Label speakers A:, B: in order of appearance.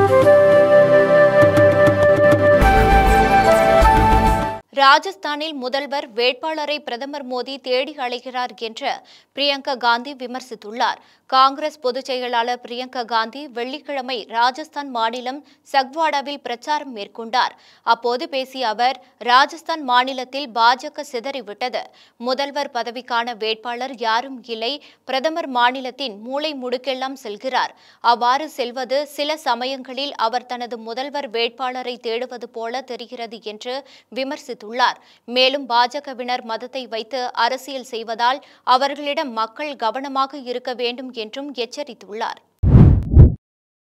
A: ராஜஸ்தானில் முதல்வர் வேட்பாளரை பிரதமர் மோடி தேடி அழைக்கிறார் என்று பிரியங்கா காந்தி விமர்சித்துள்ளார் காங்கிரஸ் பொதுச் செயலாளர் பிரியங்கா காந்தி வெள்ளிக்கிழமை ராஜஸ்தான் மாநிலம் சக்வாடாவில் பிரச்சாரம் மேற்கொண்டார் அப்போது பேசிய அவர் ராஜஸ்தான் மாநிலத்தில் பாஜக சிதறிவிட்டது முதல்வர் பதவிக்கான வேட்பாளர் யாரும் இல்லை பிரதமர் மாநிலத்தின் மூளை முடுக்கெல்லாம் செல்கிறார் அவ்வாறு செல்வது சில சமயங்களில் அவர் தனது முதல்வர் வேட்பாளரை தேடுவது போல தெரிகிறது என்று விமர்சித்துள்ளார் மேலும் பாஜகவினர் மதத்தை வைத்து அரசியல் செய்வதால் அவர்களிடம் மக்கள் கவனமாக இருக்க வேண்டும் என்றும் எச்சரித்துள்ளார்